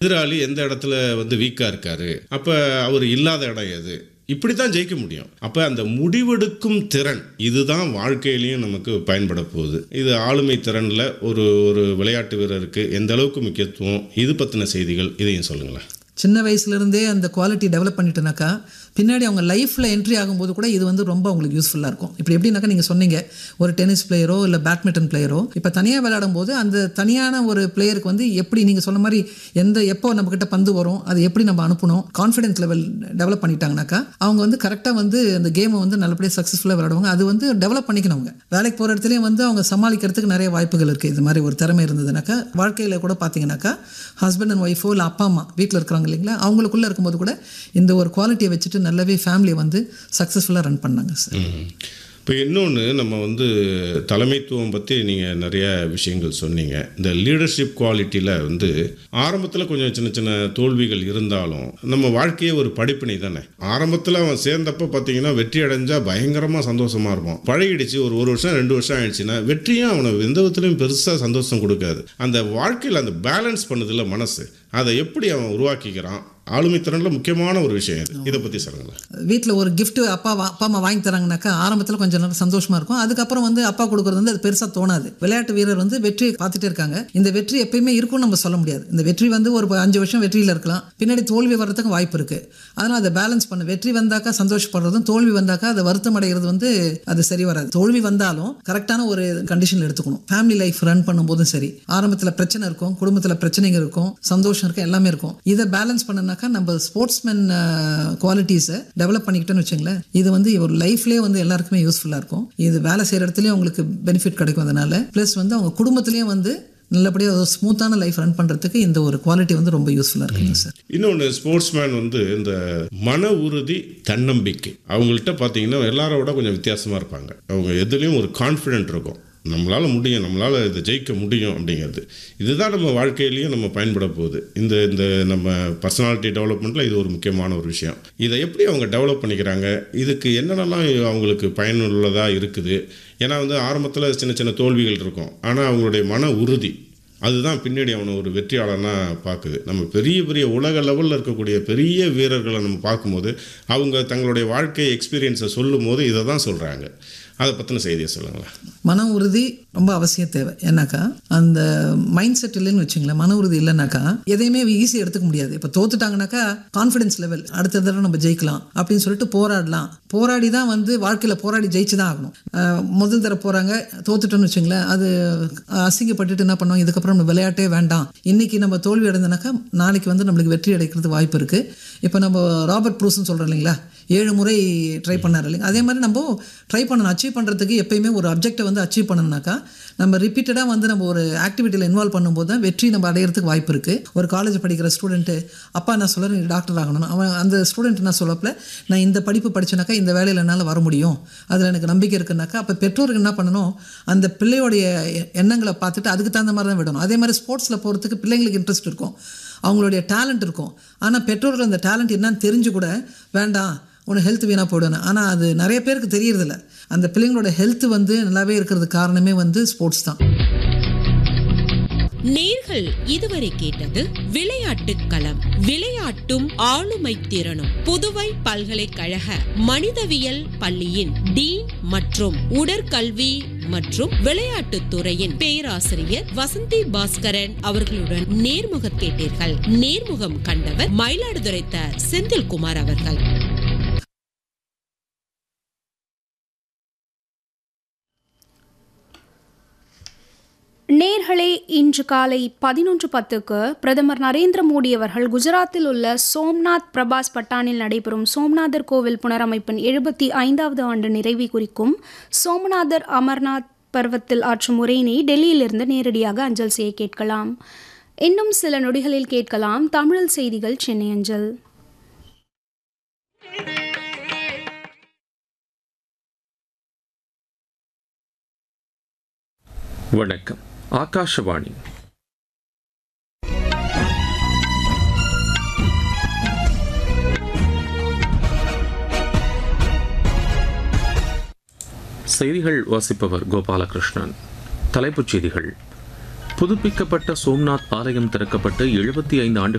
எதிராளி எந்த இடத்துல வந்து வீக்காக இருக்காரு அப்போ அவர் இல்லாத இடம் எது இப்படி தான் ஜெயிக்க முடியும் அப்போ அந்த முடிவெடுக்கும் திறன் இதுதான் வாழ்க்கையிலையும் நமக்கு பயன்பட போகுது இது ஆளுமை திறனில் ஒரு ஒரு விளையாட்டு வீரருக்கு எந்த அளவுக்கு முக்கியத்துவம் இது பற்றின செய்திகள் இதையும் சொல்லுங்களேன் சின்ன வயசுலேருந்தே அந்த குவாலிட்டி டெவலப் பண்ணிட்டோனாக்கா பின்னாடி அவங்க லைஃப்பில் என்ட்ரி ஆகும்போது கூட இது வந்து ரொம்ப அவங்களுக்கு யூஸ்ஃபுல்லாக இருக்கும் இப்போ எப்படின்னாக்கா நீங்கள் சொன்னீங்க ஒரு டென்னிஸ் பிளேயரோ இல்லை பேட்மிண்டன் பிளேயரோ இப்போ தனியாக விளையாடும் போது அந்த தனியான ஒரு பிளேயருக்கு வந்து எப்படி நீங்கள் சொன்ன மாதிரி எந்த எப்போ நம்மக்கிட்ட பந்து வரும் அது எப்படி நம்ம அனுப்பணும் கான்ஃபிடென்ஸ் லெவல் டெவலப் பண்ணிட்டாங்கனாக்கா அவங்க வந்து கரெக்டாக வந்து அந்த கேமை வந்து நல்லபடியாக சக்ஸஸ்ஃபுல்லாக விளையாடுவாங்க அது வந்து டெவலப் பண்ணிக்கணும் அவங்க வேலைக்கு போகிற இடத்துலையும் வந்து அவங்க சமாளிக்கிறதுக்கு நிறைய வாய்ப்புகள் இருக்குது இது மாதிரி ஒரு திறமை இருந்ததுனாக்கா வாழ்க்கையில் கூட பார்த்தீங்கன்னாக்கா ஹஸ்பண்ட் அண்ட் ஒய்ஃபோ இல்லை அப்பா அம்மா வீட்டில் இருக்கிறாங்க இல்லைங்களா அவங்களுக்குள்ளே இருக்கும்போது கூட இந்த ஒரு குவாலிட்டியை வச்சுட்டு நல்லாவே ஃபேமிலியை வந்து சக்ஸஸ்ஃபுல்லாக ரன் பண்ணாங்க சார் இப்போ இன்னொன்று நம்ம வந்து தலைமைத்துவம் பற்றி நீங்கள் நிறைய விஷயங்கள் சொன்னீங்க இந்த லீடர்ஷிப் குவாலிட்டியில் வந்து ஆரம்பத்தில் கொஞ்சம் சின்ன சின்ன தோல்விகள் இருந்தாலும் நம்ம வாழ்க்கையே ஒரு படிப்பினை தானே ஆரம்பத்தில் அவன் சேர்ந்தப்போ பார்த்தீங்கன்னா வெற்றி அடைஞ்சால் பயங்கரமாக சந்தோஷமாக இருப்பான் பழகிடுச்சு ஒரு ஒரு வருஷம் ரெண்டு வருஷம் ஆயிடுச்சுன்னா வெற்றியும் அவனை எந்த விதத்துலையும் பெருசாக சந்தோஷம் கொடுக்காது அந்த வாழ்க்கையில் அந்த பேலன்ஸ் பண்ணுதில்ல மனசு அதை எப்படி அவன் உருவாக்கிக்கிறான் ஆளுமை திறனில் முக்கியமான ஒரு விஷயம் இது இதை பற்றி சொல்லுங்களேன் வீட்டில் ஒரு gift அப்பா வா- அப்பா அம்மா வாங்கி தராங்கனாக்கா ஆரம்பத்தில் கொஞ்சம் நேரம் சந்தோஷமாக இருக்கும் அதுக்கப்புறம் வந்து அப்பா கொடுக்குறது வந்து அது பெருசாக தோணாது விளையாட்டு வீரர் வந்து வெற்றியை பார்த்துட்டே இருக்காங்க இந்த வெற்றி எப்பயுமே இருக்கும்னு நம்ம சொல்ல முடியாது இந்த வெற்றி வந்து ஒரு அஞ்சு வருஷம் வெற்றியில் இருக்கலாம் பின்னாடி தோல்வி வர்றதுக்கு வாய்ப்பு இருக்குது அதனால் அதை பேலன்ஸ் பண்ண வெற்றி வந்தாக்கா சந்தோஷப்படுறதும் தோல்வி வந்தாக்கா அதை வருத்தம் அடைகிறது வந்து அது சரி வராது தோல்வி வந்தாலும் கரெக்டான ஒரு கண்டிஷனில் எடுத்துக்கணும் ஃபேமிலி லைஃப் ரன் பண்ணும்போதும் சரி ஆரம்பத்தில் பிரச்சனை இருக்கும் குடும்பத்தில் பிரச்சனைங்க இருக்கும் சந்தோஷம் இருக்கும் எல்லாமே இருக்கும் இதை பேலன்ஸ் பண்ணனாக்கா நம்ம ஸ்போர்ட்ஸ்மேன் குவாலிட்டிஸை டெவலப் பண்ணிக்கிட்டோன்னு வச்சுங்களேன் இது வந்து ஒரு லைஃப்லேயே வந்து எல்லாருக்குமே யூஸ்ஃபுல்லாக இருக்கும் இது வேலை செய்கிற இடத்துலையும் அவங்களுக்கு பெனிஃபிட் கிடைக்கும் அதனால ப்ளஸ் வந்து அவங்க குடும்பத்துலேயும் வந்து நல்லபடியாக ஸ்மூத்தான லைஃப் ரன் பண்ணுறதுக்கு இந்த ஒரு குவாலிட்டி வந்து ரொம்ப யூஸ்ஃபுல்லாக இருக்குங்க சார் இன்னொன்று ஸ்போர்ட்ஸ்மேன் வந்து இந்த மன உறுதி தன்னம்பிக்கை அவங்கள்ட்ட பார்த்தீங்கன்னா எல்லாரோட கொஞ்சம் வித்தியாசமாக இருப்பாங்க அவங்க எதுலேயும் ஒரு கான்ஃபிடென்ட் இருக்கும் நம்மளால் முடியும் நம்மளால் இதை ஜெயிக்க முடியும் அப்படிங்கிறது இதுதான் நம்ம வாழ்க்கையிலையும் நம்ம பயன்பட போகுது இந்த இந்த நம்ம பர்சனாலிட்டி டெவலப்மெண்ட்டில் இது ஒரு முக்கியமான ஒரு விஷயம் இதை எப்படி அவங்க டெவலப் பண்ணிக்கிறாங்க இதுக்கு என்னென்னலாம் அவங்களுக்கு பயனுள்ளதாக இருக்குது ஏன்னா வந்து ஆரம்பத்தில் சின்ன சின்ன தோல்விகள் இருக்கும் ஆனால் அவங்களுடைய மன உறுதி அதுதான் பின்னாடி அவனை ஒரு வெற்றியாளனா பார்க்குது நம்ம பெரிய பெரிய உலக லெவலில் இருக்கக்கூடிய பெரிய வீரர்களை நம்ம பார்க்கும்போது அவங்க தங்களுடைய வாழ்க்கை எக்ஸ்பீரியன்ஸை சொல்லும் போது இதை தான் சொல்கிறாங்க அதை பற்றின செய்தியை சொல்லுங்களேன் மன மன உறுதி ரொம்ப அவசியம் தேவை ஏன்னாக்கா அந்த மைண்ட் செட் இல்லைன்னு வச்சுங்களேன் மன உறுதி இல்லைனாக்கா எதையுமே ஈஸியாக எடுத்துக்க முடியாது இப்போ தோத்துட்டாங்கனாக்கா கான்ஃபிடன்ஸ் லெவல் அடுத்த தடவை நம்ம ஜெயிக்கலாம் அப்படின்னு சொல்லிட்டு போராடலாம் போராடி தான் வந்து வாழ்க்கையில் போராடி ஜெயிச்சு தான் ஆகணும் அஹ் முதல் தடவை போகிறாங்க தோத்துட்டோன்னு வச்சுங்களேன் அது அசிங்கப்பட்டுட்டு என்ன பண்ணோம் இதுக்கப்புறம் நம்ம விளையாட்டே வேண்டாம் இன்னைக்கு நம்ம தோல்வி அடைந்தனாக்கா நாளைக்கு வந்து நம்மளுக்கு வெற்றி அடைக்கிறது வாய்ப்பு இருக்குது இப்போ நம்ம ராபர்ட் ப்ரூஸ்ன்னு சொல்கிறோம் இல்லைங்களா ஏழு முறை ட்ரை பண்ணார் இல்லைங்க அதே மாதிரி நம்ம ட்ரை பண்ணணும் அச்சீவ் பண்ணுறதுக்கு எப்பயுமே ஒரு அப்ஜெக்டை வந்து அச்சீவ் பண்ணணும்னாக்கா நம்ம ரிப்பீட்டடாக வந்து நம்ம ஒரு ஆக்டிவிட்டியில் இன்வால்வ் பண்ணும்போது தான் வெற்றி நம்ம அடையிறதுக்கு வாய்ப்பு இருக்குது ஒரு காலேஜ் படிக்கிற ஸ்டூடெண்ட்டு அப்பா நான் சொல்கிறேன் நீ டாக்டர் ஆகணும் அவன் அந்த ஸ்டூடெண்ட் என்ன சொல்லப்பில் நான் இந்த படிப்பு படிச்சேனாக்கா இந்த வேலையில் என்னால் வர முடியும் அதில் எனக்கு நம்பிக்கை இருக்குனாக்கா அப்போ பெற்றோருக்கு என்ன பண்ணணும் அந்த பிள்ளையோடைய எ- எண்ணங்களை பார்த்துட்டு அதுக்கு தகுந்த மாதிரி தான் விடணும் அதே மாதிரி ஸ்போர்ட்ஸில் போகிறதுக்கு பிள்ளைங்களுக்கு இன்ட்ரெஸ்ட் இருக்கும் அவங்களுடைய டேலண்ட் இருக்கும் ஆனால் பெற்றோர்கள் அந்த டேலண்ட் என்னன்னு தெரிஞ்சு கூட வேண்டாம் உனக்கு ஹெல்த் வீணாக போயிடணும் ஆனால் அது நிறைய பேருக்கு தெரியறதில்ல அந்த பிள்ளைங்களோட ஹெல்த் வந்து நல்லாவே இருக்கிறது காரணமே வந்து ஸ்போர்ட்ஸ் தான் நேர்கள் இதுவரை கேட்டது விளையாட்டுக் களம் விளையாட்டும் ஆளுமை திறனும் புதுவை பல்கலைக்கழக மனிதவியல் பள்ளியின் டீன் மற்றும் உடற்கல்வி மற்றும் விளையாட்டுத் துறையின் பேராசிரியர் வசந்தி பாஸ்கரன் அவர்களுடன் நேர்முகம் கேட்டீர்கள் நேர்முகம் கண்டவர் மயிலாடுதுறை த செந்தில்குமார் அவர்கள் நேர்களே இன்று காலை பதினொன்று பத்துக்கு பிரதமர் நரேந்திர மோடி அவர்கள் குஜராத்தில் உள்ள சோம்நாத் பிரபாஸ் பட்டானில் நடைபெறும் சோம்நாதர் கோவில் புனரமைப்பின் எழுபத்தி ஐந்தாவது ஆண்டு நிறைவை குறிக்கும் சோமநாதர் அமர்நாத் பர்வத்தில் ஆற்றும் உரையினை டெல்லியிலிருந்து நேரடியாக அஞ்சல் செய்ய கேட்கலாம் இன்னும் சில நொடிகளில் கேட்கலாம் தமிழில் செய்திகள் சென்னை அஞ்சல் வணக்கம் ஆகாஷவாணி செய்திகள் வாசிப்பவர் கோபாலகிருஷ்ணன் தலைப்புச் செய்திகள் புதுப்பிக்கப்பட்ட சோம்நாத் ஆலயம் திறக்கப்பட்டு எழுபத்தி ஐந்து ஆண்டு